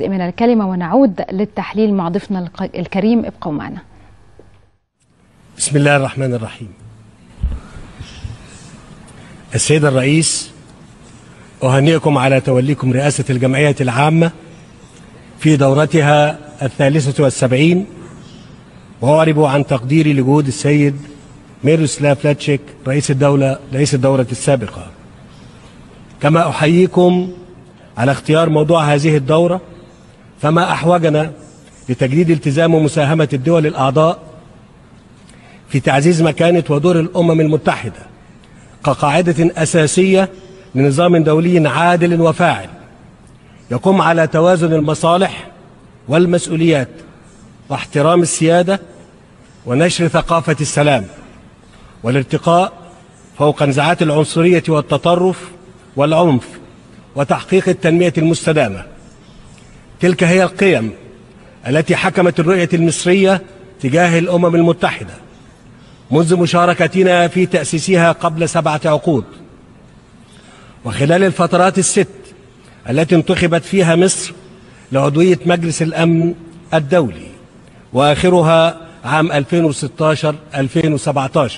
من الكلمة ونعود للتحليل مع ضيفنا الكريم ابقوا معنا بسم الله الرحمن الرحيم السيد الرئيس أهنئكم على توليكم رئاسة الجمعية العامة في دورتها الثالثة والسبعين وأعرب عن تقديري لجهود السيد ميروسلاف لاتشيك رئيس الدولة رئيس الدورة السابقة كما أحييكم على اختيار موضوع هذه الدورة فما أحوجنا لتجديد التزام ومساهمة الدول الأعضاء في تعزيز مكانة ودور الأمم المتحدة كقاعدة أساسية لنظام دولي عادل وفاعل يقوم على توازن المصالح والمسؤوليات واحترام السيادة ونشر ثقافة السلام والارتقاء فوق نزاعات العنصرية والتطرف والعنف وتحقيق التنمية المستدامة تلك هي القيم التي حكمت الرؤية المصرية تجاه الأمم المتحدة منذ مشاركتنا في تأسيسها قبل سبعة عقود وخلال الفترات الست التي انتخبت فيها مصر لعضوية مجلس الأمن الدولي وآخرها عام 2016-2017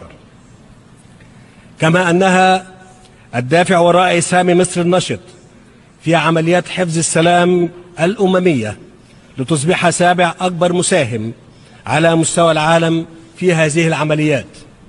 كما أنها الدافع وراء إسهام مصر النشط في عمليات حفظ السلام الأممية لتصبح سابع أكبر مساهم على مستوى العالم في هذه العمليات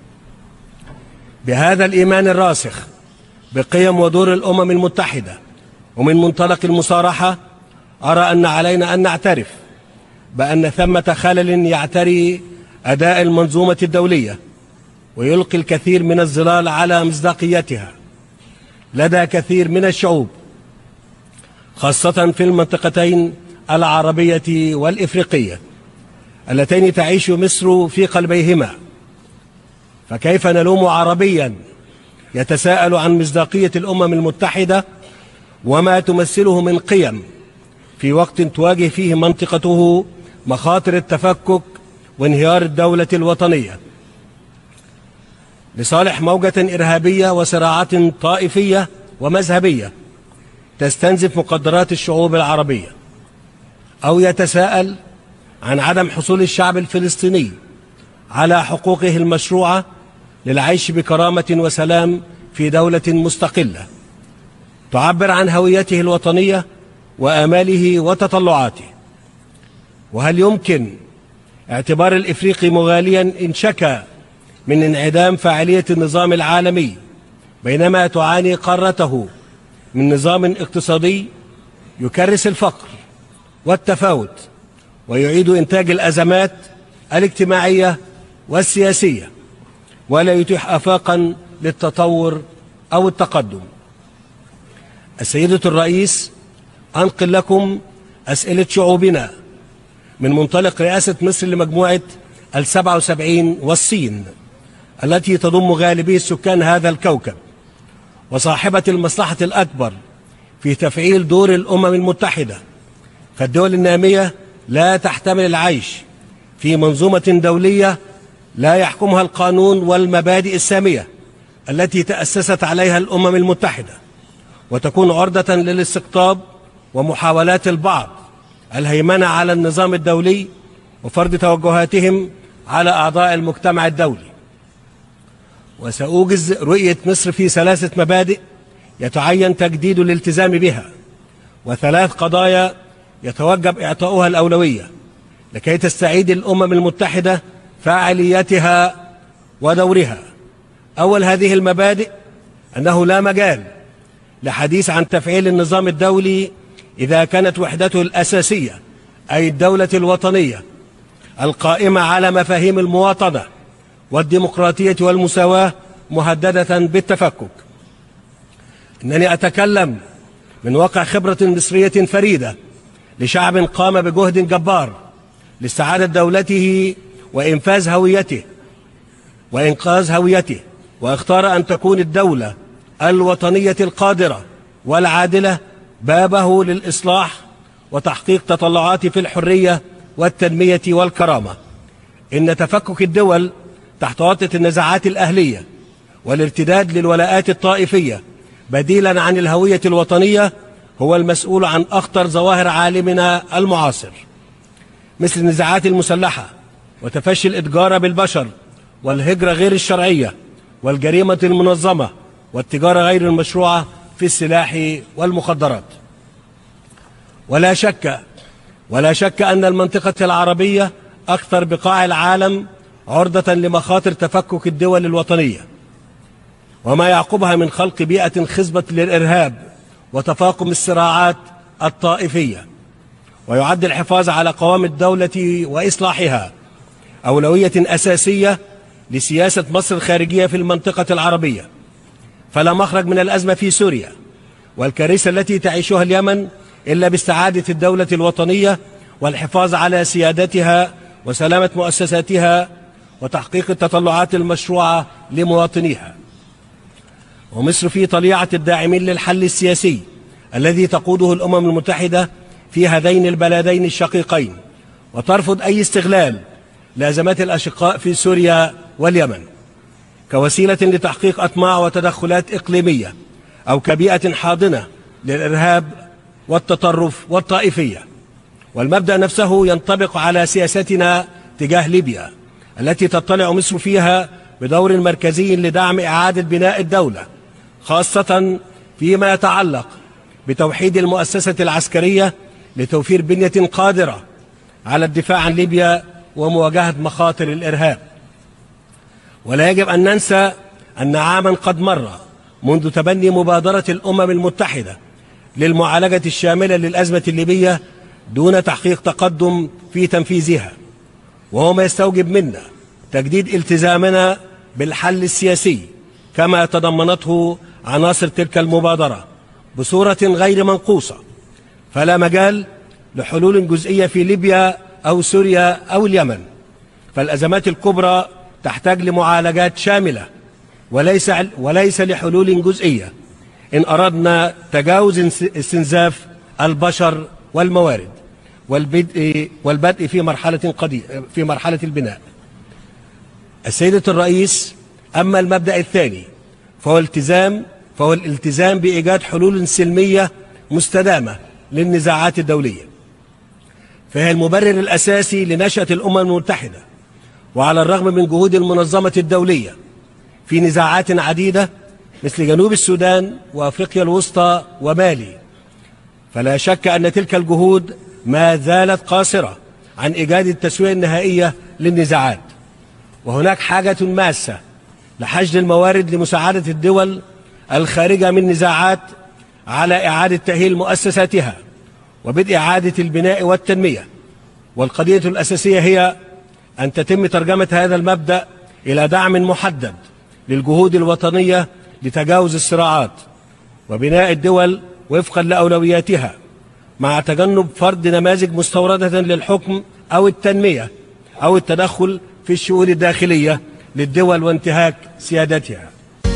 بهذا الإيمان الراسخ بقيم ودور الأمم المتحدة ومن منطلق المصارحة أرى أن علينا أن نعترف بأن ثمة خلل يعتري أداء المنظومة الدولية ويلقي الكثير من الظلال على مصداقيتها لدى كثير من الشعوب خاصة في المنطقتين العربية والإفريقية اللتين تعيش مصر في قلبيهما فكيف نلوم عربيا يتساءل عن مصداقية الأمم المتحدة وما تمثله من قيم في وقت تواجه فيه منطقته مخاطر التفكك وانهيار الدولة الوطنية لصالح موجة إرهابية وصراعات طائفية ومذهبية تستنزف مقدرات الشعوب العربية أو يتساءل عن عدم حصول الشعب الفلسطيني على حقوقه المشروعة للعيش بكرامة وسلام في دولة مستقلة تعبر عن هويته الوطنية وآماله وتطلعاته وهل يمكن اعتبار الإفريقي مغاليا إن شكى من انعدام فاعلية النظام العالمي بينما تعاني قارته من نظام اقتصادي يكرس الفقر والتفاوت ويعيد إنتاج الأزمات الاجتماعية والسياسية ولا يتيح آفاقا للتطور أو التقدم السيدة الرئيس أنقل لكم أسئلة شعوبنا من منطلق رئاسة مصر لمجموعة السبعة وسبعين والصين التي تضم غالبية سكان هذا الكوكب وصاحبة المصلحة الأكبر في تفعيل دور الأمم المتحدة فالدول النامية لا تحتمل العيش في منظومة دولية لا يحكمها القانون والمبادئ السامية التي تأسست عليها الأمم المتحدة وتكون عرضة للاستقطاب ومحاولات البعض الهيمنة على النظام الدولي وفرض توجهاتهم على أعضاء المجتمع الدولي وسأوجز رؤية مصر في ثلاثة مبادئ يتعين تجديد الالتزام بها وثلاث قضايا يتوجب إعطاؤها الأولوية لكي تستعيد الأمم المتحدة فعاليتها ودورها أول هذه المبادئ أنه لا مجال لحديث عن تفعيل النظام الدولي إذا كانت وحدته الأساسية أي الدولة الوطنية القائمة على مفاهيم المواطنة والديمقراطية والمساواة مهددة بالتفكك إنني أتكلم من واقع خبرة مصرية فريدة لشعب قام بجهد جبار لاستعادة دولته وإنفاذ هويته وإنقاذ هويته واختار أن تكون الدولة الوطنية القادرة والعادلة بابه للإصلاح وتحقيق تطلعات في الحرية والتنمية والكرامة إن تفكك الدول تحت وطأة النزاعات الأهلية والارتداد للولاءات الطائفية بديلا عن الهوية الوطنية هو المسؤول عن أخطر ظواهر عالمنا المعاصر مثل النزاعات المسلحة وتفشي الإتجار بالبشر والهجرة غير الشرعية والجريمة المنظمة والتجارة غير المشروعة في السلاح والمخدرات ولا شك ولا شك أن المنطقة العربية أكثر بقاع العالم عرضة لمخاطر تفكك الدول الوطنية وما يعقبها من خلق بيئة خصبة للإرهاب وتفاقم الصراعات الطائفية ويعد الحفاظ على قوام الدولة وإصلاحها أولوية أساسية لسياسة مصر الخارجية في المنطقة العربية فلا مخرج من الأزمة في سوريا والكارثة التي تعيشها اليمن إلا باستعادة الدولة الوطنية والحفاظ على سيادتها وسلامة مؤسساتها وتحقيق التطلعات المشروعة لمواطنيها ومصر في طليعة الداعمين للحل السياسي الذي تقوده الأمم المتحدة في هذين البلدين الشقيقين وترفض أي استغلال لأزمات الأشقاء في سوريا واليمن كوسيلة لتحقيق أطماع وتدخلات إقليمية أو كبيئة حاضنة للإرهاب والتطرف والطائفية والمبدأ نفسه ينطبق على سياستنا تجاه ليبيا التي تطلع مصر فيها بدور مركزي لدعم إعادة بناء الدولة خاصة فيما يتعلق بتوحيد المؤسسة العسكرية لتوفير بنية قادرة على الدفاع عن ليبيا ومواجهة مخاطر الإرهاب ولا يجب أن ننسى أن عاما قد مر منذ تبني مبادرة الأمم المتحدة للمعالجة الشاملة للأزمة الليبية دون تحقيق تقدم في تنفيذها وهو ما يستوجب منا تجديد التزامنا بالحل السياسي كما تضمنته عناصر تلك المبادرة بصورة غير منقوصة فلا مجال لحلول جزئية في ليبيا أو سوريا أو اليمن فالأزمات الكبرى تحتاج لمعالجات شاملة وليس وليس لحلول جزئية إن أردنا تجاوز استنزاف البشر والموارد والبدء والبدء في مرحلة قديم في مرحلة البناء. السيدة الرئيس أما المبدأ الثاني فهو التزام فهو الالتزام بإيجاد حلول سلمية مستدامة للنزاعات الدولية. فهي المبرر الأساسي لنشأة الأمم المتحدة وعلى الرغم من جهود المنظمة الدولية في نزاعات عديدة مثل جنوب السودان وافريقيا الوسطى ومالي فلا شك ان تلك الجهود ما زالت قاصره عن ايجاد التسويه النهائيه للنزاعات وهناك حاجه ماسه لحشد الموارد لمساعده الدول الخارجه من نزاعات على اعاده تاهيل مؤسساتها وبدء اعاده البناء والتنميه والقضيه الاساسيه هي ان تتم ترجمه هذا المبدا الى دعم محدد للجهود الوطنيه لتجاوز الصراعات وبناء الدول وفقا لاولوياتها مع تجنب فرض نماذج مستورده للحكم او التنميه او التدخل في الشؤون الداخليه للدول وانتهاك سيادتها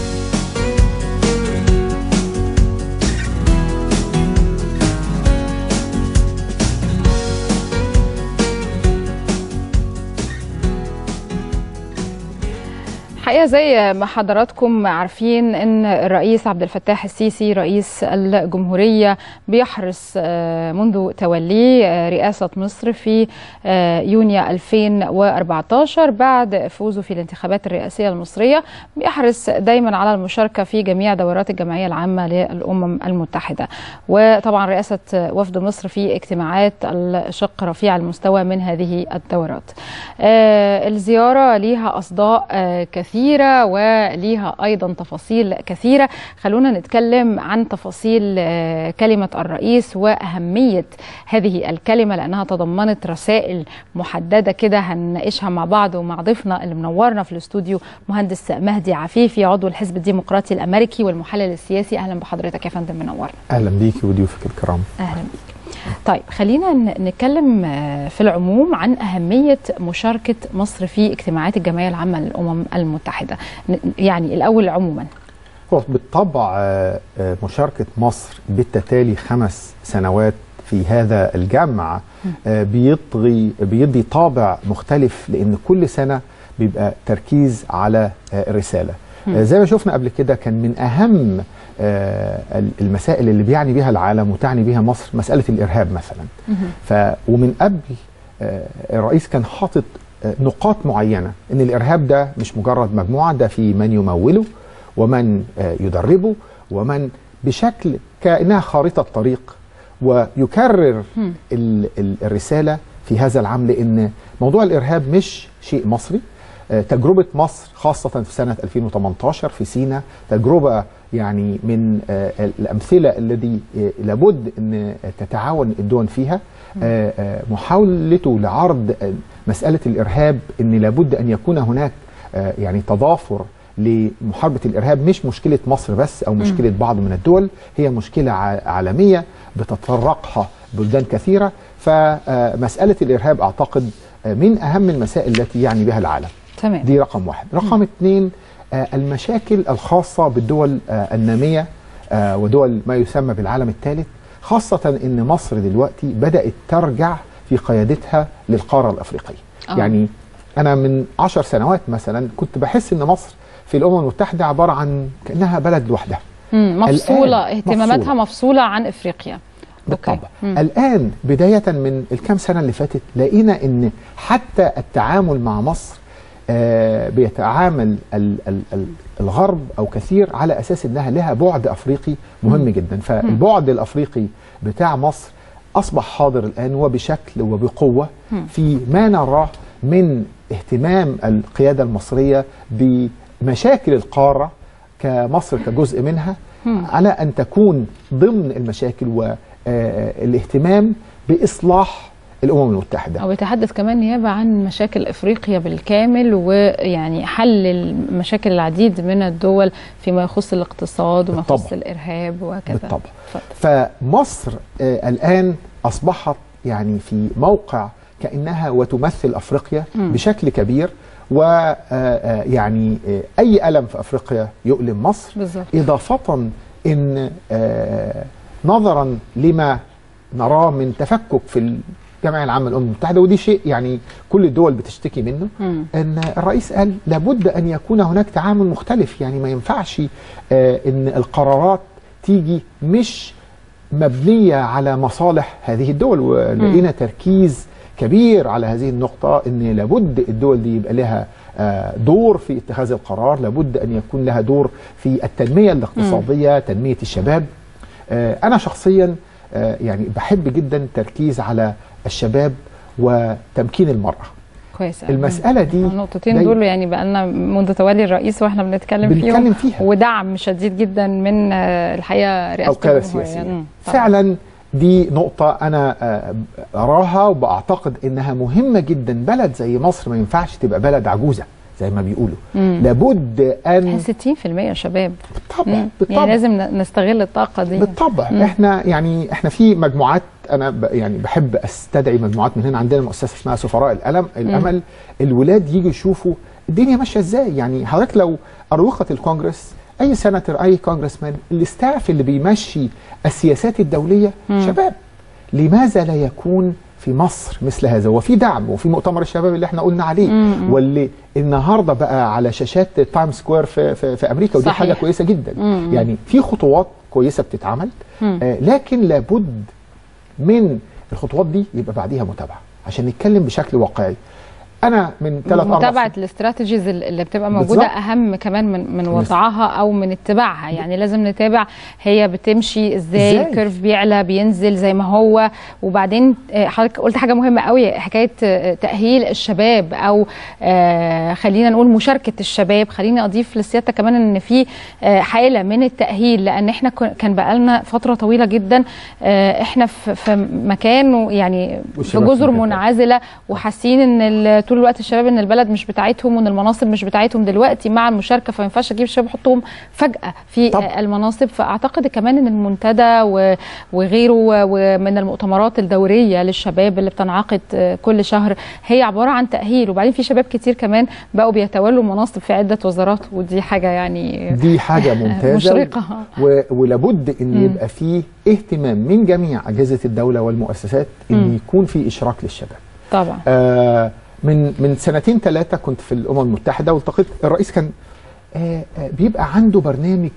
الحقيقه زي ما حضراتكم عارفين ان الرئيس عبد الفتاح السيسي رئيس الجمهوريه بيحرص منذ توليه رئاسه مصر في يونيو 2014 بعد فوزه في الانتخابات الرئاسيه المصريه بيحرص دايما على المشاركه في جميع دورات الجمعيه العامه للامم المتحده وطبعا رئاسه وفد مصر في اجتماعات الشق رفيع المستوى من هذه الدورات الزياره ليها اصداء كثير كثيرة وليها أيضا تفاصيل كثيرة خلونا نتكلم عن تفاصيل كلمة الرئيس وأهمية هذه الكلمة لأنها تضمنت رسائل محددة كده هنناقشها مع بعض ومع ضيفنا اللي منورنا في الاستوديو مهندس مهدي عفيفي عضو الحزب الديمقراطي الأمريكي والمحلل السياسي أهلا بحضرتك يا فندم منورنا أهلا بيكي وضيوفك الكرام أهلا بيك طيب خلينا نتكلم في العموم عن أهمية مشاركة مصر في اجتماعات الجمعية العامة للأمم المتحدة يعني الأول عموما هو بالطبع مشاركة مصر بالتتالي خمس سنوات في هذا الجمع بيطغي بيدي طابع مختلف لأن كل سنة بيبقى تركيز على الرسالة زي ما شفنا قبل كده كان من أهم آه، المسائل اللي بيعني بها العالم وتعني بها مصر مساله الارهاب مثلا ف ومن قبل آه، الرئيس كان حاطط آه، نقاط معينه ان الارهاب ده مش مجرد مجموعه ده في من يموله ومن آه، يدربه ومن بشكل كانها خارطه طريق ويكرر ال- ال- الرساله في هذا العام لان موضوع الارهاب مش شيء مصري آه، تجربه مصر خاصه في سنه 2018 في سيناء تجربه يعني من آه، الامثله الذي آه، لابد ان تتعاون الدول فيها آه، آه، محاولته لعرض آه، مساله الارهاب ان لابد ان يكون هناك آه، يعني تضافر لمحاربه الارهاب مش مشكله مصر بس او مشكله بعض من الدول هي مشكله ع- عالميه بتتطرقها بلدان كثيره فمساله الارهاب اعتقد آه، من اهم المسائل التي يعني بها العالم تمام دي رقم واحد رقم اثنين آه، المشاكل الخاصة بالدول آه، النامية آه، ودول ما يسمى بالعالم الثالث خاصة ان مصر دلوقتي بدأت ترجع في قيادتها للقارة الأفريقية آه. يعني أنا من عشر سنوات مثلا كنت بحس ان مصر في الأمم المتحدة عبارة عن كأنها بلد لوحدها مم. مفصولة الآن اهتماماتها مفصولة. مفصولة عن افريقيا بالطبع أوكي. مم. الآن بداية من الكام سنة اللي فاتت لقينا أن حتى التعامل مع مصر آه بيتعامل ال ال ال الغرب أو كثير على أساس أنها لها بعد أفريقي مهم جدا فالبعد الأفريقي بتاع مصر أصبح حاضر الآن وبشكل وبقوة في ما نراه من اهتمام القيادة المصرية بمشاكل القارة كمصر كجزء منها على أن تكون ضمن المشاكل والاهتمام بإصلاح الأمم المتحدة أو يتحدث كمان نيابة عن مشاكل إفريقيا بالكامل ويعني حل المشاكل العديد من الدول فيما يخص الاقتصاد وما يخص بالطبع. الإرهاب وكذا بالطبع اتفضل. فمصر آه، الآن أصبحت يعني في موقع كأنها وتمثل أفريقيا مم. بشكل كبير ويعني أي ألم في أفريقيا يؤلم مصر بالظبط إضافة إن آه، نظرا لما نراه من تفكك في الجمعية العامة للأمم المتحدة ودي شيء يعني كل الدول بتشتكي منه مم. ان الرئيس قال لابد ان يكون هناك تعامل مختلف يعني ما ينفعش آه، ان القرارات تيجي مش مبنيه على مصالح هذه الدول ولقينا تركيز كبير على هذه النقطه ان لابد الدول دي يبقى لها آه، دور في اتخاذ القرار لابد ان يكون لها دور في التنميه الاقتصاديه تنميه الشباب آه، انا شخصيا آه، يعني بحب جدا التركيز على الشباب وتمكين المراه كويس أوي. المسألة دي النقطتين داي- دول يعني بقالنا منذ تولي الرئيس واحنا بنتكلم, بنتكلم فيهم فيها. ودعم شديد جدا من آه، الحقيقة رئاسة القيادة الجمهورية. السياسية مم. طبعاً. فعلا دي نقطة أنا آه، أراها وبأعتقد إنها مهمة جدا بلد زي مصر ما ينفعش تبقى بلد عجوزة زي ما بيقولوا مم. لابد أن 60% شباب بالطبع مم. بالطبع يعني لازم ن- نستغل الطاقة دي بالطبع مم. احنا يعني احنا في مجموعات انا ب يعني بحب استدعي مجموعات من هنا عندنا مؤسسه اسمها سفراء الالم الامل الولاد يجوا يشوفوا الدنيا ماشيه ازاي يعني حضرتك لو اروقه الكونجرس اي سناتور اي كونجرسمان الاستاف اللي بيمشي السياسات الدوليه مم. شباب لماذا لا يكون في مصر مثل هذا وفي دعم وفي مؤتمر الشباب اللي احنا قلنا عليه مم. واللي النهارده بقى على شاشات تايم سكوير في, في, في امريكا ودي صحيح. حاجه كويسه جدا مم. يعني في خطوات كويسه بتتعمل مم. آه لكن لابد من الخطوات دي يبقى بعديها متابعه عشان نتكلم بشكل واقعي انا من ثلاث متابعه الاستراتيجيز اللي بتبقى موجوده بالظبط. اهم كمان من من وضعها او من اتباعها يعني لازم نتابع هي بتمشي ازاي إزاي؟ الكيرف بيعلى بينزل زي ما هو وبعدين آه، حضرتك قلت حاجه مهمه قوي حكايه آه، تاهيل الشباب او آه، خلينا نقول مشاركه الشباب خليني اضيف لسيادتك كمان ان في آه، حاله من التاهيل لان احنا كن- كان بقالنا فتره طويله جدا آه، احنا في في مكان يعني في والشباب في جزر مكان تاني. منعزله وحاسين ان ال- طول الوقت الشباب ان البلد مش بتاعتهم وان المناصب مش بتاعتهم دلوقتي مع المشاركه فما ينفعش اجيب الشباب احطهم فجاه في طب. آه، المناصب فاعتقد كمان ان المنتدى و- وغيره و- ومن المؤتمرات الدوريه للشباب اللي بتنعقد آه، كل شهر هي عباره عن تاهيل وبعدين في شباب كتير كمان بقوا بيتولوا مناصب في عده وزارات ودي حاجه يعني دي حاجه ممتازه مشرقه و... ولابد ان مم. يبقى فيه اهتمام من جميع اجهزه الدوله والمؤسسات ان مم. يكون في اشراك للشباب طبعا آه من من سنتين ثلاثه كنت في الامم المتحده والتقيت الرئيس كان آه آه بيبقى عنده برنامج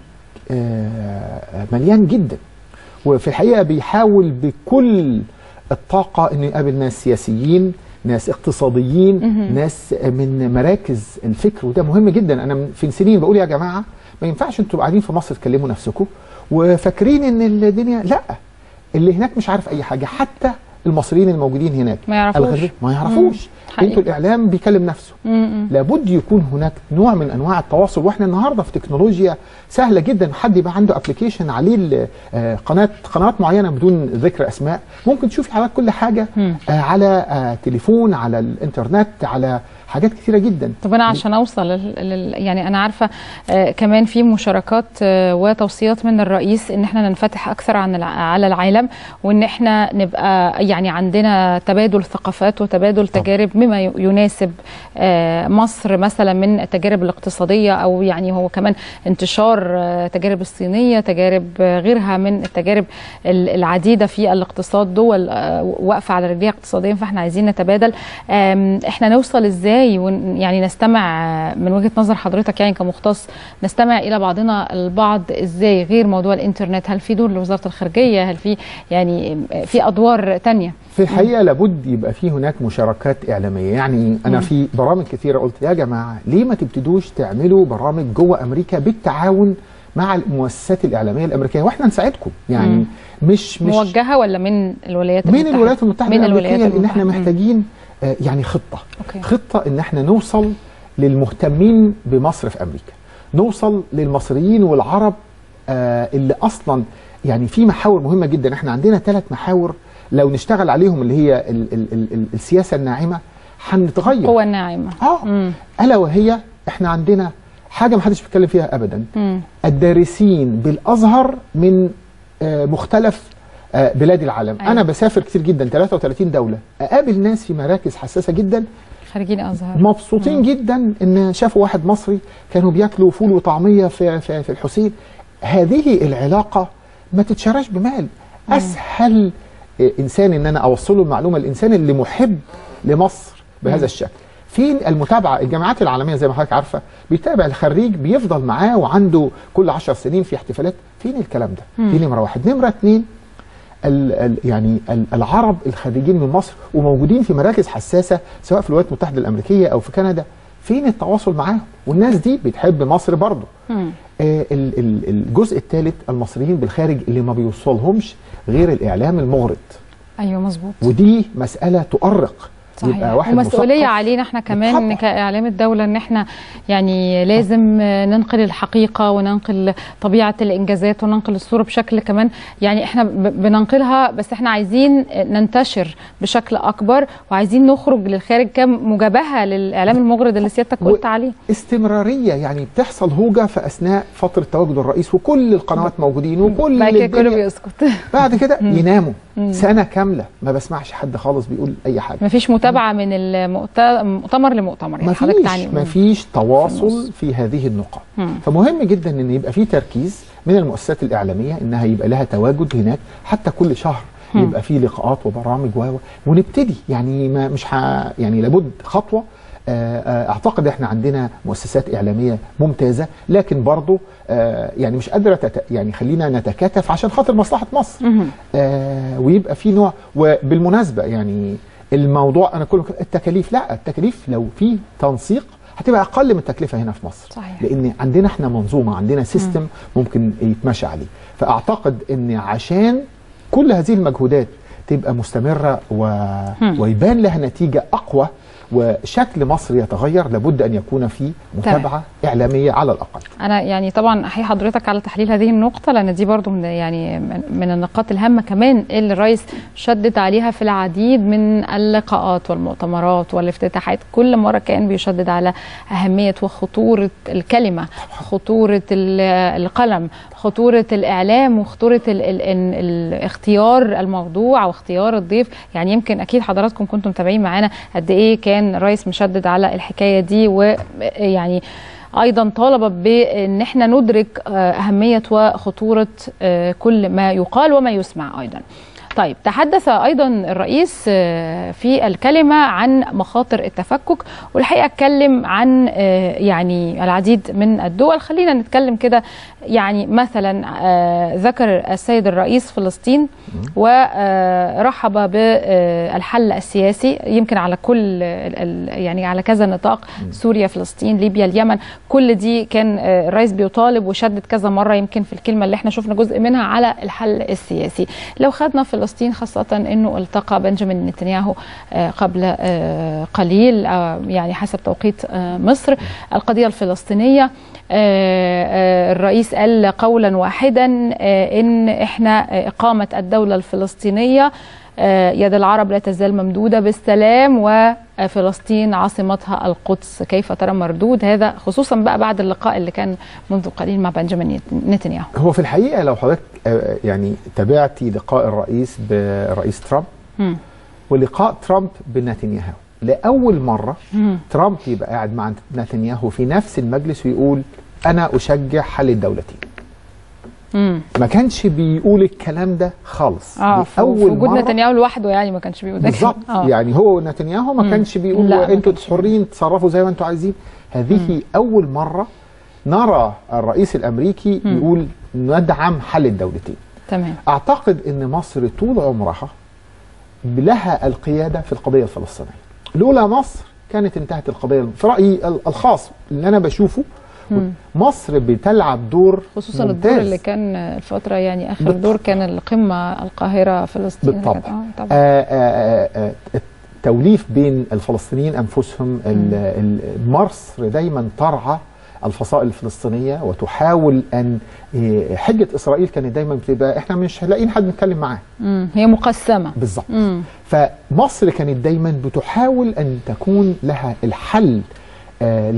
آه، مليان جدا وفي الحقيقه بيحاول بكل الطاقه انه يقابل ناس سياسيين ناس اقتصاديين ناس من مراكز الفكر وده مهم جدا انا من- في سنين بقول يا جماعه ما ينفعش انتوا قاعدين في مصر تكلموا نفسكم وفاكرين ان الدنيا لا اللي هناك مش عارف اي حاجه حتى المصريين الموجودين هناك ما يعرفوش. الغريب ما يعرفوش حقيقي. انتوا الاعلام بيكلم نفسه م-م. لابد يكون هناك نوع من انواع التواصل واحنا النهارده في تكنولوجيا سهله جدا حد يبقى عنده ابلكيشن عليه ال- آه، قناه قنوات معينه بدون ذكر اسماء ممكن تشوفي حضرتك كل حاجه آه، على آه، تليفون على الانترنت على حاجات كثيره جدا طب انا عشان اوصل لل... لل... يعني انا عارفه آه كمان في مشاركات آه وتوصيات من الرئيس ان احنا ننفتح اكثر عن الع... على العالم وان احنا نبقى يعني عندنا تبادل ثقافات وتبادل تجارب مما ي- يناسب آه مصر مثلا من التجارب الاقتصاديه او يعني هو كمان انتشار آه تجارب الصينيه تجارب آه غيرها من التجارب ال- العديده في الاقتصاد دول آه واقفه على رجليها اقتصاديا فاحنا عايزين نتبادل آم، احنا نوصل ازاي ون- يعني نستمع آه، من وجهه نظر حضرتك يعني كمختص نستمع الى بعضنا البعض ازاي غير موضوع الانترنت هل في دور لوزاره الخارجيه هل في يعني آه، في ادوار تانية في الحقيقه لابد يبقى في هناك مشاركات اعلاميه يعني انا في برامج كثيره قلت يا جماعه ليه ما تبتدوش تعملوا برامج جوه امريكا بالتعاون مع المؤسسات الاعلاميه الامريكيه واحنا نساعدكم يعني مم. مش مش موجهه ولا من الولايات من المتحده الولايات المتحده من الامريكيه الولايات لان احنا المتحدة. مم. محتاجين آه، يعني خطه أوكي. خطه ان احنا نوصل للمهتمين بمصر في امريكا نوصل للمصريين والعرب آه، اللي اصلا يعني في محاور مهمه جدا احنا عندنا ثلاث محاور لو نشتغل عليهم اللي هي ال ال ال ال السياسه الناعمه هنتغير القوى الناعمه اه مم. الا وهي احنا عندنا حاجه ما حدش بيتكلم فيها ابدا مم. الدارسين بالازهر من آه، مختلف آه، بلاد العالم أيوة. انا بسافر كتير جدا 33 دوله اقابل ناس في مراكز حساسه جدا خارجين ازهر مبسوطين جدا ان شافوا واحد مصري كانوا بياكلوا فول وطعميه في في, في الحسين هذه العلاقه ما تتشراش بمال اسهل آه، انسان ان انا اوصله المعلومه الانسان اللي محب لمصر بهذا الشكل فين المتابعه الجامعات العالميه زي ما حضرتك عارفه بيتابع الخريج بيفضل معاه وعنده كل عشر سنين في احتفالات فين الكلام ده دي نمره واحد نمره اتنين ال ال يعني ال العرب الخارجين من مصر وموجودين في مراكز حساسه سواء في الولايات المتحده الامريكيه او في كندا فين التواصل معاهم والناس دي بتحب مصر برضه مم. آه ال ال الجزء الثالث المصريين بالخارج اللي ما بيوصلهمش غير الاعلام المغرض ايوه مظبوط ودي مساله تؤرق صحيح يبقى واحد ومسؤوليه مثقف علينا احنا كمان طبعاً. كاعلام الدوله ان احنا يعني لازم ننقل الحقيقه وننقل طبيعه الانجازات وننقل الصوره بشكل كمان يعني احنا ب- بننقلها بس احنا عايزين ننتشر بشكل اكبر وعايزين نخرج للخارج كمجابهه للاعلام المغرض اللي سيادتك و- قلت عليه استمراريه يعني بتحصل هوجه في اثناء فتره تواجد الرئيس وكل القنوات موجودين وكل بعد كده كله الدنيا بيسكت بعد كده يناموا سنه كامله ما بسمعش حد خالص بيقول اي حاجه مفيش متابعه من المؤت- مؤتمر لمؤتمر يعني ما حضرتك فيش تعني ما فيش تواصل في هذه النقاط فمهم جدا ان يبقى في تركيز من المؤسسات الاعلاميه انها يبقى لها تواجد هناك حتى كل شهر يبقى في لقاءات وبرامج و و- ونبتدي يعني ما مش ح... يعني لابد خطوه آه، آه، اعتقد احنا عندنا مؤسسات اعلاميه ممتازه لكن برضه آه، يعني مش قادره تت... يعني خلينا نتكاتف عشان خاطر مصلحه مصر آه، ويبقى في نوع وبالمناسبه يعني الموضوع انا كل التكاليف لا التكاليف لو في تنسيق هتبقى اقل من التكلفه هنا في مصر صحيح. لان عندنا احنا منظومه عندنا سيستم ممكن يتمشى عليه فاعتقد ان عشان كل هذه المجهودات تبقى مستمره و... ويبان لها نتيجه اقوى وشكل مصر يتغير لابد ان يكون في متابعه اعلاميه على الاقل انا يعني طبعا احيي حضرتك على تحليل هذه النقطه لان دي برضو من يعني من- من النقاط الهامه كمان اللي الرئيس شدد عليها في العديد من اللقاءات والمؤتمرات والافتتاحات كل مره كان بيشدد على اهميه وخطوره الكلمه خطوره ال- القلم خطوره الاعلام وخطوره ال ال ال ال اختيار الموضوع واختيار الضيف يعني يمكن اكيد حضراتكم كنتم متابعين معانا قد ايه كان الرئيس مشدد على الحكايه دي ويعني ايضا طالب بان احنا ندرك آه، اهميه وخطوره آه، كل ما يقال وما يسمع ايضا طيب تحدث ايضا الرئيس آه، في الكلمه عن مخاطر التفكك والحقيقه اتكلم عن آه، يعني العديد من الدول خلينا نتكلم كده يعني مثلا آه، ذكر السيد الرئيس فلسطين ورحب بالحل السياسي يمكن على كل ال- ال- يعني على كذا نطاق سوريا فلسطين ليبيا اليمن كل دي كان آه، الرئيس بيطالب وشدد كذا مره يمكن في الكلمه اللي احنا شفنا جزء منها على الحل السياسي لو خدنا فلسطين خاصه انه التقى بنجامين نتنياهو آه، قبل آه، قليل آه، يعني حسب توقيت آه، مصر القضيه الفلسطينيه آه، آه، الرئيس قال قولا واحدا آه، ان احنا آه، اقامه الدوله الفلسطينيه آه، يد العرب لا تزال ممدوده بالسلام وفلسطين عاصمتها القدس كيف ترى مردود هذا خصوصا بقى بعد اللقاء اللي كان منذ قليل مع بنجامين نتنياهو هو في الحقيقه لو حضرتك آه، يعني تابعتي لقاء الرئيس برئيس ترامب مم. ولقاء ترامب بنتنياهو لاول مره مم. ترامب يبقى قاعد مع نتنياهو في نفس المجلس ويقول انا اشجع حل الدولتين مم. ما كانش بيقول الكلام ده خالص اه دي في في وجود مرة نتنياهو لوحده يعني ما كانش بيقول ده بالظبط آه. يعني هو ونتنياهو ما مم. كانش بيقول لا، ما انتوا كانش. حرين تصرفوا زي ما انتوا عايزين هذه اول مره نرى الرئيس الامريكي مم. يقول ندعم حل الدولتين تمام اعتقد ان مصر طول عمرها لها القياده في القضيه الفلسطينيه لولا مصر كانت انتهت القضيه في رايي ال- الخاص اللي انا بشوفه مم. مصر بتلعب دور خصوصا ممتاز. الدور اللي كان الفتره يعني اخر بالطبع. دور كان القمه القاهره فلسطين بالطبع. اه طبعا آه، آه، آه، التوليف بين الفلسطينيين انفسهم ال- ال- مصر دايما ترعى الفصائل الفلسطينيه وتحاول ان آه، حجه اسرائيل كانت دايما بتبقى احنا مش لاقيين حد نتكلم معاه مم. هي مقسمه بالظبط مم. فمصر كانت دايما بتحاول ان تكون لها الحل آه،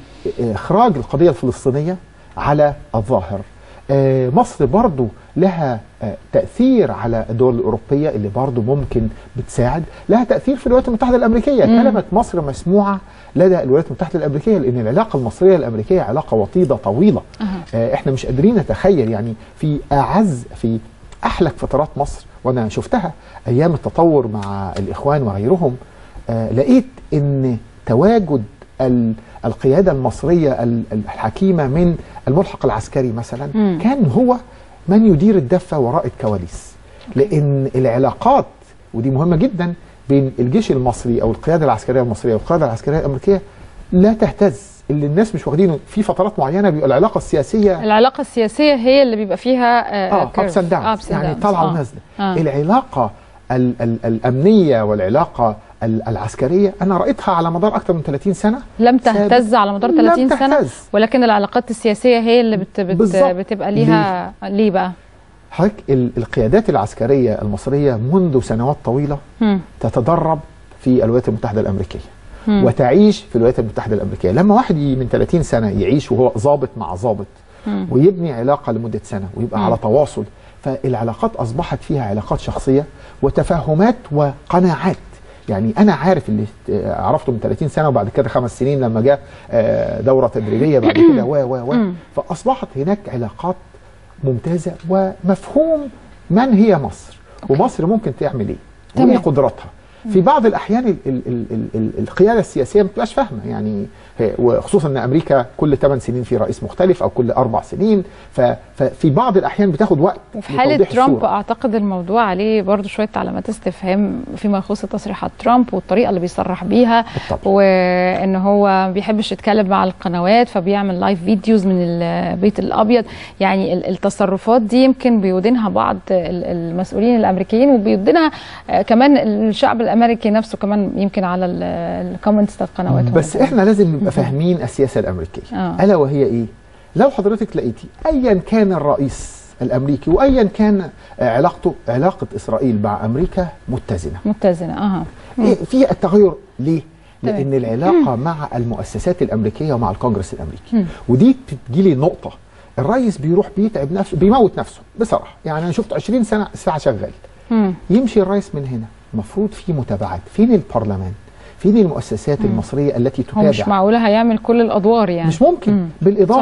لاخراج القضيه الفلسطينيه على الظاهر آه، مصر برضو لها آه، تاثير على الدول الاوروبيه اللي برضو ممكن بتساعد لها تاثير في الولايات المتحده الامريكيه مم. كلمه مصر مسموعه لدى الولايات المتحده الامريكيه لان العلاقه المصريه الامريكيه علاقه وطيده طويله أها. آه، احنا مش قادرين نتخيل يعني في اعز في احلك فترات مصر وانا شفتها ايام التطور مع الاخوان وغيرهم آه، لقيت ان تواجد ال- القياده المصريه ال- الحكيمه من الملحق العسكري مثلا مم. كان هو من يدير الدفه وراء الكواليس لان العلاقات ودي مهمه جدا بين الجيش المصري او القياده العسكريه المصريه والقياده العسكريه الامريكيه لا تهتز اللي الناس مش واخدينه في فترات معينه بيبقى العلاقه السياسيه العلاقه السياسيه هي اللي بيبقى فيها اه ابس اند داونز يعني طالعه ونازله آه. العلاقه ال ال الامنيه والعلاقه ال- العسكريه انا رايتها على مدار اكثر من 30 سنه لم ثابت. تهتز على مدار لم 30 سنه تهتز. ولكن العلاقات السياسيه هي اللي بت بت بالظبط. بتبقى ليها ليه بقى؟ حضرتك ال- القيادات العسكريه المصريه منذ سنوات طويله مم. تتدرب في الولايات المتحده الامريكيه مم. وتعيش في الولايات المتحده الامريكيه لما واحد ي- من 30 سنه يعيش وهو ضابط مع ضابط مم. ويبني علاقه لمده سنه ويبقى مم. على تواصل فالعلاقات اصبحت فيها علاقات شخصيه وتفاهمات وقناعات يعني انا عارف اللي آه، عرفته من 30 سنه وبعد كده خمس سنين لما جاء آه، دوره تدريبيه بعد كده و و و مم. فاصبحت هناك علاقات ممتازه ومفهوم من هي مصر ومصر ممكن تعمل ايه تمام. وايه قدراتها في بعض الاحيان ال ال ال ال ال القياده السياسيه ما بتبقاش فاهمه يعني هي- وخصوصا ان امريكا كل 8 سنين في رئيس مختلف او كل اربع سنين ف- ففي بعض الاحيان بتاخد وقت وفي حالة لتوضيح ترامب الصورة. أعتقد الموضوع عليه برضو شوية علامات استفهام فيما يخص تصريحات ترامب والطريقة اللي بيصرح بيها بالطبع. وإن هو ما بيحبش يتكلم مع القنوات فبيعمل لايف فيديوز من البيت الأبيض يعني ال- التصرفات دي يمكن بيودنها بعض ال- المسؤولين الأمريكيين وبيودنها آه، كمان الشعب الأمريكي نفسه كمان يمكن على الكومنتس بتاعت قنواتهم بس احنا لازم نبقى فاهمين السياسه الامريكيه آه. الا وهي ايه لو حضرتك لقيتي ايا كان الرئيس الامريكي وايا كان آه، علاقته علاقه اسرائيل مع امريكا متزنه متزنة أها إيه في التغير ليه؟ تمام. لأن العلاقة مع المؤسسات الأمريكية ومع الكونجرس الأمريكي مم. ودي بتجيلي نقطة الرئيس بيروح بيتعب نفسه بيموت نفسه بصراحة يعني أنا شفت 20 سنة ساعة شغال مم. يمشي الرئيس من هنا المفروض في متابعات فين البرلمان فين المؤسسات المصرية التي هو مش تتابع معقولة هيعمل كل الأدوار يعني مش ممكن مم. بالإضافة صحيح.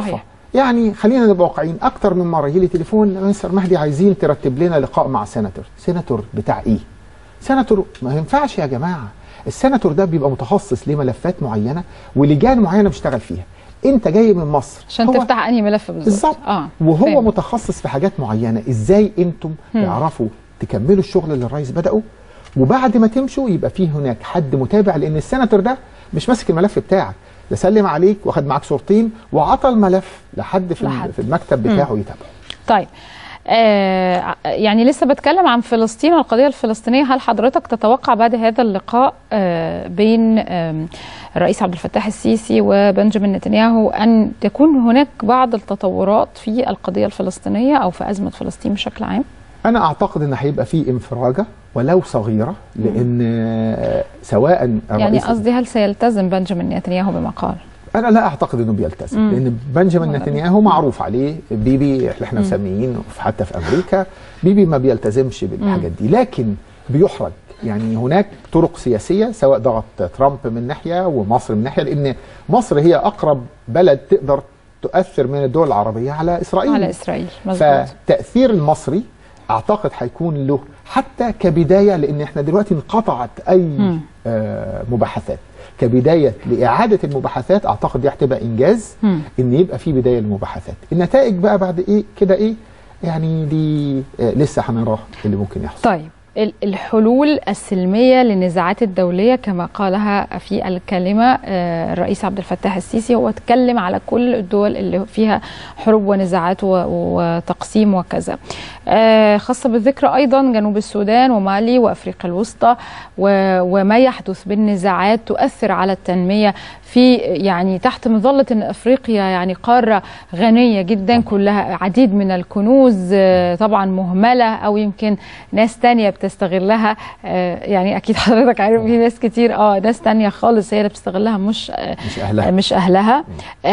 يعني خلينا نبقى واقعيين اكتر من مره يجي لي تليفون مستر مهدي عايزين ترتب لنا لقاء مع سيناتور سيناتور بتاع ايه سيناتور ما ينفعش يا جماعه السيناتور ده بيبقى متخصص لملفات معينه ولجان معينه بيشتغل فيها انت جاي من مصر عشان هو- تفتح انهي ملف بالظبط بالظبط اه وهو فاهم. متخصص في حاجات معينه ازاي انتم تعرفوا تكملوا الشغل اللي الرئيس بدأه وبعد ما تمشوا يبقى في هناك حد متابع لان السيناتور ده مش ماسك الملف بتاعك ده سلم عليك واخد معاك صورتين وعطى الملف لحد في, لحد. في المكتب بتاعه يتابعه طيب آه يعني لسه بتكلم عن فلسطين والقضية الفلسطينية هل حضرتك تتوقع بعد هذا اللقاء آه بين آه الرئيس عبد الفتاح السيسي وبنجامين نتنياهو أن تكون هناك بعض التطورات في القضية الفلسطينية أو في أزمة فلسطين بشكل عام؟ انا اعتقد ان هيبقى في انفراجه ولو صغيره لان آه، سواء يعني الرئيس قصدي هل سيلتزم بنجامين نتنياهو بما قال؟ انا لا اعتقد انه بيلتزم مم. لان بنجامين ولا نتنياهو معروف عليه بيبي اللي احنا مسميين حتى في امريكا بيبي ما بيلتزمش بالحاجات دي لكن بيحرج يعني هناك طرق سياسيه سواء ضغط ترامب من ناحيه ومصر من ناحيه لان مصر هي اقرب بلد تقدر تؤثر من الدول العربيه على اسرائيل على إسرائيل مظبوط فتاثير المصري اعتقد هيكون له حتى كبدايه لان احنا دلوقتي انقطعت اي آه مباحثات كبدايه لاعاده المباحثات اعتقد دي هتبقى انجاز مم. ان يبقى في بدايه للمباحثات النتائج بقى بعد ايه كده ايه يعني دي آه لسه هنراه اللي ممكن يحصل طيب ال- الحلول السلمية للنزاعات الدولية كما قالها في الكلمة آه، الرئيس عبد الفتاح السيسي هو اتكلم على كل الدول اللي فيها حروب ونزاعات و- وتقسيم وكذا آه، خاصة بالذكر أيضا جنوب السودان ومالي وأفريقيا الوسطى و- وما يحدث بالنزاعات تؤثر على التنمية في يعني تحت مظلة أن أفريقيا يعني قارة غنية جدا كلها عديد من الكنوز آه، طبعا مهملة أو يمكن ناس تانية بتستغلها آه، يعني أكيد حضرتك عارف في ناس كتير اه ناس تانية خالص هي اللي بتستغلها مش آه، مش اهلها مش أهلها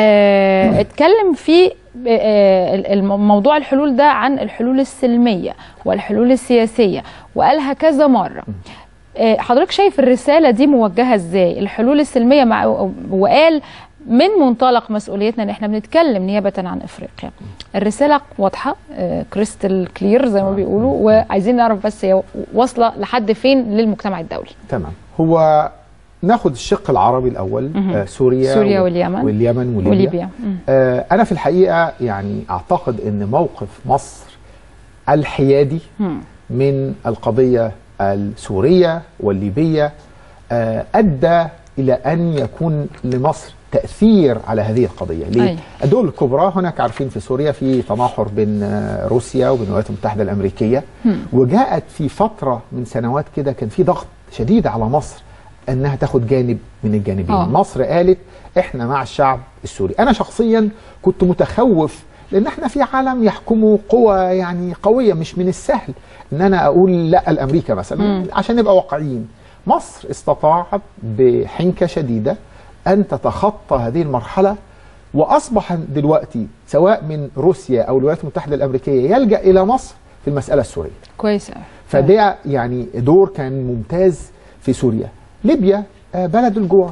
آه، اتكلم في آه، الم- موضوع الحلول ده عن الحلول السلمية والحلول السياسية وقالها كذا مرة آه، حضرتك شايف الرسالة دي موجهة ازاي الحلول السلمية مع وقال من منطلق مسؤوليتنا ان احنا بنتكلم نيابة عن افريقيا الرسالة واضحة آه، كريستال كلير زي ما بيقولوا وعايزين نعرف بس هي واصلة لحد فين للمجتمع الدولي تمام هو ناخد الشق العربي الاول آه سوريا سوريا و- واليمن. واليمن وليبيا, وليبيا مم. آه انا في الحقيقه يعني اعتقد ان موقف مصر الحيادي مم. من القضيه السوريه والليبيه آه ادى الى ان يكون لمصر تاثير على هذه القضيه ليه أي. الدول الكبرى هناك عارفين في سوريا في تناحر بين آه، روسيا وبين الولايات المتحده الامريكيه وجاءت في فتره من سنوات كده كان في ضغط شديد على مصر انها تاخد جانب من الجانبين آه. مصر قالت احنا مع الشعب السوري انا شخصيا كنت متخوف لان احنا في عالم يحكمه قوى يعني قويه مش من السهل ان انا اقول لا لامريكا مثلا عشان نبقى واقعيين مصر استطاعت بحنكه شديده ان تتخطى هذه المرحله واصبح دلوقتي سواء من روسيا او الولايات المتحده الامريكيه يلجا الى مصر في المساله السوريه كويس أوي. فده يعني دور كان ممتاز في سوريا ليبيا آه، بلد الجوار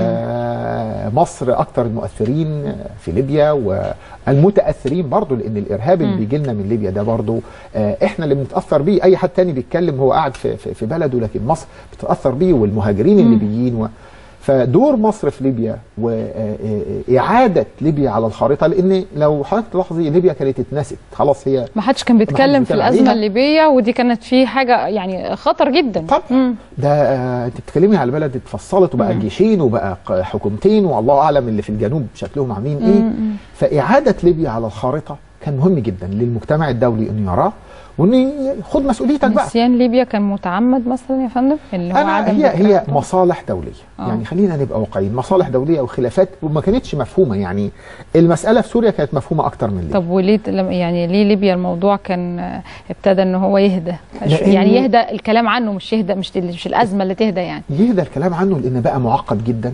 آه، مصر اكتر المؤثرين في ليبيا والمتاثرين برضو لان الارهاب اللي بيجي لنا من ليبيا ده برضو آه، احنا اللي بنتاثر بيه اي حد تاني بيتكلم هو قاعد في, في, في بلده لكن مصر بتتاثر بيه والمهاجرين الليبيين و فدور مصر في ليبيا واعاده ليبيا على الخريطه لان لو حضرتك تلاحظي ليبيا كانت اتنست خلاص هي ما حدش كان بيتكلم في بيتكلم الازمه عليها. الليبيه ودي كانت في حاجه يعني خطر جدا طبعا مم. ده آه، انت بتتكلمي على بلد اتفصلت وبقى جيشين وبقى ق- حكومتين والله اعلم اللي في الجنوب شكلهم عاملين ايه فاعاده ليبيا على الخارطه كان مهم جدا للمجتمع الدولي انه يراه وان خد مسؤوليتك بقى نسيان ليبيا كان متعمد مثلا يا فندم اللي هو انا عدم هي ذكر هي الوطن. مصالح دوليه آه. يعني خلينا نبقى واقعيين مصالح دوليه وخلافات وما كانتش مفهومه يعني المساله في سوريا كانت مفهومه اكتر من ليبيا طب وليه لم- يعني ليه ليبيا الموضوع كان آه، ابتدى ان هو يهدى لأن- يعني يهدى الكلام عنه مش يهدى مش مش الازمه اللي تهدى يعني يهدى الكلام عنه لان بقى معقد جدا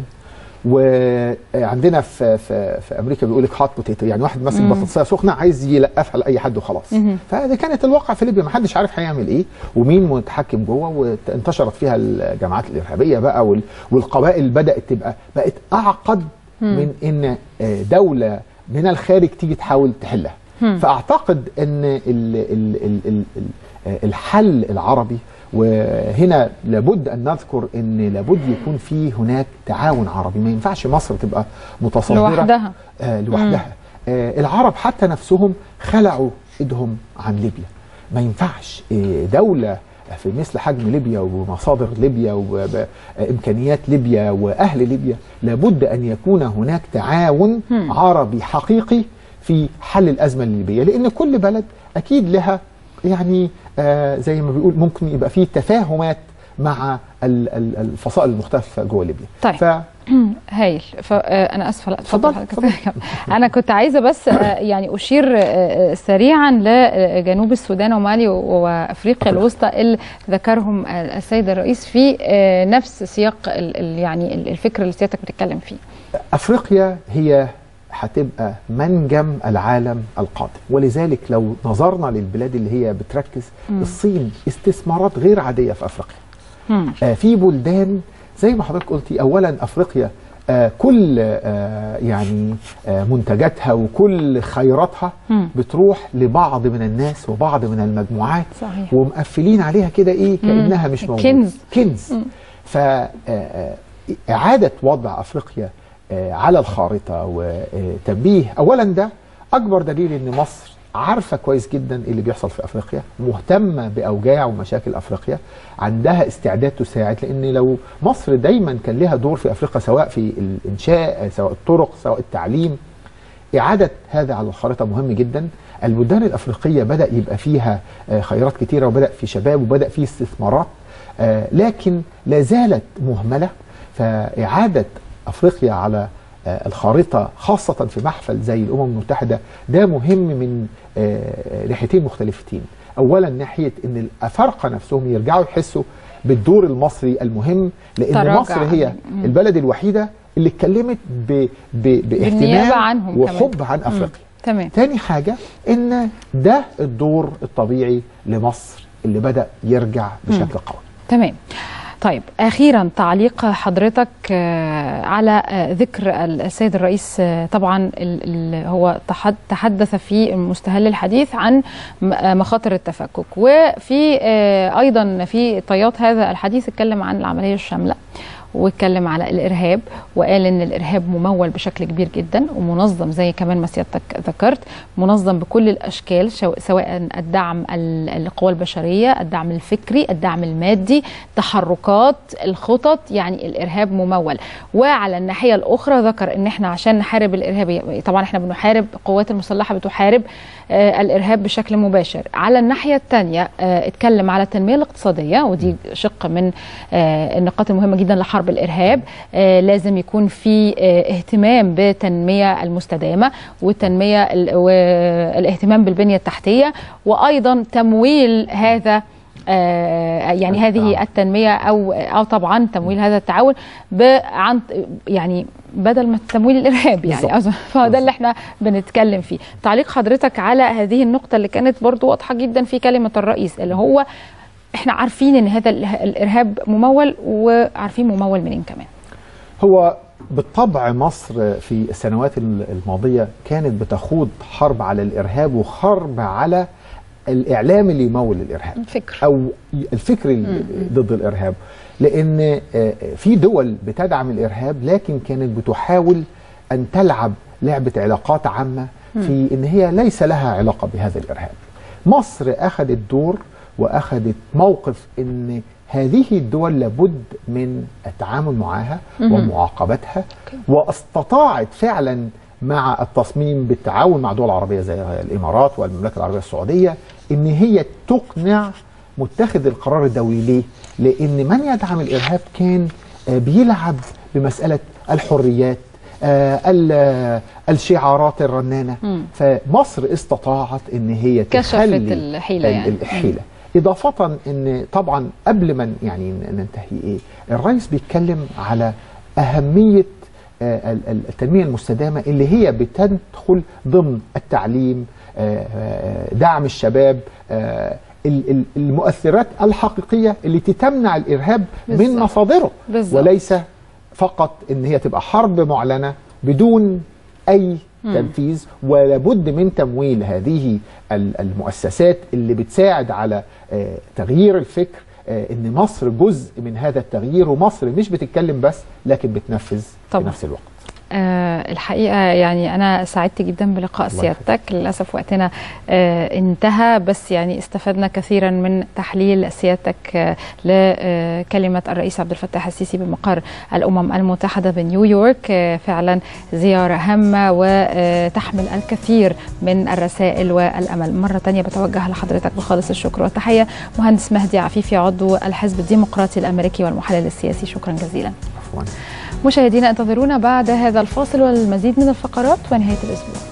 وعندنا في في في امريكا بيقول لك هات بوتيتو يعني واحد ماسك بطاطسيه سخنه عايز يلقفها لاي حد وخلاص فده كانت الواقع في ليبيا ما حدش عارف هيعمل ايه ومين متحكم جوه وانتشرت فيها الجماعات الارهابيه بقى وال- والقبائل بدات تبقى بقت اعقد من ان آه، دوله من الخارج تيجي تحاول تحلها فاعتقد ان ال ال ال ال ال الحل العربي وهنا لابد ان نذكر ان لابد يكون في هناك تعاون عربي ما ينفعش مصر تبقى متصدره لوحدها. آه لوحدها آه العرب حتى نفسهم خلعوا ايدهم عن ليبيا ما ينفعش آه دولة في مثل حجم ليبيا ومصادر ليبيا وامكانيات ليبيا واهل ليبيا لابد ان يكون هناك تعاون عربي حقيقي في حل الازمه الليبيه لان كل بلد اكيد لها يعني آه زي ما بيقول ممكن يبقى فيه تفاهمات مع ال- ال- الفصائل المختلفه جوه ليبيا طيب. ف هايل فانا اسفه لا اتفضل، حضرتك. انا كنت عايزه بس آه، يعني اشير آه، سريعا لجنوب السودان ومالي وافريقيا الوسطى اللي ذكرهم آه، السيد الرئيس في آه، نفس سياق ال- ال- يعني الفكر اللي سيادتك بتتكلم فيه افريقيا هي هتبقى منجم العالم القادم ولذلك لو نظرنا للبلاد اللي هي بتركز الصين استثمارات غير عاديه في افريقيا مم. آه في بلدان زي ما حضرتك قلتي اولا افريقيا آه كل آه يعني آه منتجاتها وكل خيراتها مم. بتروح لبعض من الناس وبعض من المجموعات صحيح. ومقفلين عليها كده ايه كانها مش موجوده كنز. كنز فإعادة وضع أفريقيا آه، على الخارطة وتنبيه أولا ده أكبر دليل أن مصر عارفة كويس جدا إيه اللي بيحصل في أفريقيا مهتمة بأوجاع ومشاكل أفريقيا عندها استعداد تساعد لأن لو مصر دايما كان لها دور في أفريقيا سواء في الإنشاء سواء الطرق سواء التعليم إعادة هذا على الخارطة مهم جدا البلدان الأفريقية بدأ يبقى فيها آه، خيرات كتيرة وبدأ في شباب وبدأ في استثمارات آه، لكن لا زالت مهملة فإعادة أفريقيا على آه، الخارطة خاصة في محفل زي الأمم المتحدة ده مهم من آه، ناحيتين مختلفتين أولا ناحية أن الأفارقة نفسهم يرجعوا يحسوا بالدور المصري المهم لأن تراجع. مصر هي مم. البلد الوحيدة اللي اتكلمت ب... ب... بالنيابة باهتمام عنهم كمان. وحب عن أفريقيا تمام تاني حاجة ان ده الدور الطبيعي لمصر اللي بدأ يرجع بشكل قوي تمام طيب اخيرا تعليق حضرتك آه، على آه، ذكر السيد الرئيس آه، طبعا ال- ال- هو تحد- تحدث في مستهل الحديث عن م- آه، مخاطر التفكك وفي آه، ايضا في طيات هذا الحديث اتكلم عن العمليه الشامله واتكلم على الارهاب وقال ان الارهاب ممول بشكل كبير جدا ومنظم زي كمان ما سيادتك ذكرت منظم بكل الاشكال شو- سواء الدعم ال- القوى البشريه الدعم الفكري الدعم المادي تحركات الخطط يعني الارهاب ممول وعلى الناحيه الاخرى ذكر ان احنا عشان نحارب الارهاب طبعا احنا بنحارب القوات المسلحه بتحارب آه، الارهاب بشكل مباشر على الناحيه الثانيه اتكلم على التنميه الاقتصاديه ودي شق من آه، النقاط المهمه جدا لحرب الارهاب آه، لازم يكون في آه، اهتمام بالتنميه المستدامه والتنميه ال- والاهتمام بالبنيه التحتيه وايضا تمويل هذا آه، يعني هذه التعاون. التنميه او او طبعا تمويل هذا التعاون ب- عن يعني بدل ما تمويل الارهاب يعني بالظبط. فده اللي احنا بنتكلم فيه تعليق حضرتك على هذه النقطه اللي كانت برضو واضحه جدا في كلمه الرئيس اللي هو احنا عارفين ان هذا ال- الارهاب ممول وعارفين ممول منين كمان هو بالطبع مصر في السنوات الماضية كانت بتخوض حرب على الإرهاب وحرب على الإعلام اللي يمول الإرهاب فكر او الفكر ال- ضد الارهاب لان آه، في دول بتدعم الارهاب لكن كانت بتحاول ان تلعب لعبه علاقات عامه في ان هي ليس لها علاقه بهذا الارهاب مصر اخذت دور واخذت موقف ان هذه الدول لابد من التعامل معها ومعاقبتها واستطاعت فعلا مع التصميم بالتعاون مع دول عربيه زي الامارات والمملكه العربيه السعوديه ان هي تقنع متخذ القرار الدولي ليه؟ لان من يدعم الارهاب كان آه، بيلعب بمساله الحريات آه، ال- آه، الشعارات الرنانه فمصر استطاعت ان هي كشفت تخلي الحيلة ال- يعني. الحيله اضافه ان طبعا قبل ما يعني ننتهي ايه الرئيس بيتكلم على اهميه آه، ال- ال- التنميه المستدامه اللي هي بتدخل ضمن التعليم آه، آه، دعم الشباب آه، ال- ال- المؤثرات الحقيقيه اللي تمنع الارهاب من بالظبط. مصادره بالظبط. وليس فقط ان هي تبقى حرب معلنه بدون اي تنفيذ ولابد من تمويل هذه ال- المؤسسات اللي بتساعد على آه، تغيير الفكر آه، ان مصر جزء من هذا التغيير ومصر مش بتتكلم بس لكن بتنفذ طبعا. في نفس الوقت آه الحقيقة يعني أنا سعدت جدا بلقاء الله سيادتك للأسف وقتنا آه انتهى بس يعني استفدنا كثيرا من تحليل سيادتك آه لكلمة الرئيس عبد الفتاح السيسي بمقر الأمم المتحدة بنيويورك آه فعلا زيارة هامة وتحمل الكثير من الرسائل والأمل مرة تانية بتوجه لحضرتك بخالص الشكر والتحية مهندس مهدي عفيفي عضو الحزب الديمقراطي الأمريكي والمحلل السياسي شكرا جزيلا عفوا مشاهدينا انتظرونا بعد هذا الفاصل والمزيد من الفقرات ونهاية الأسبوع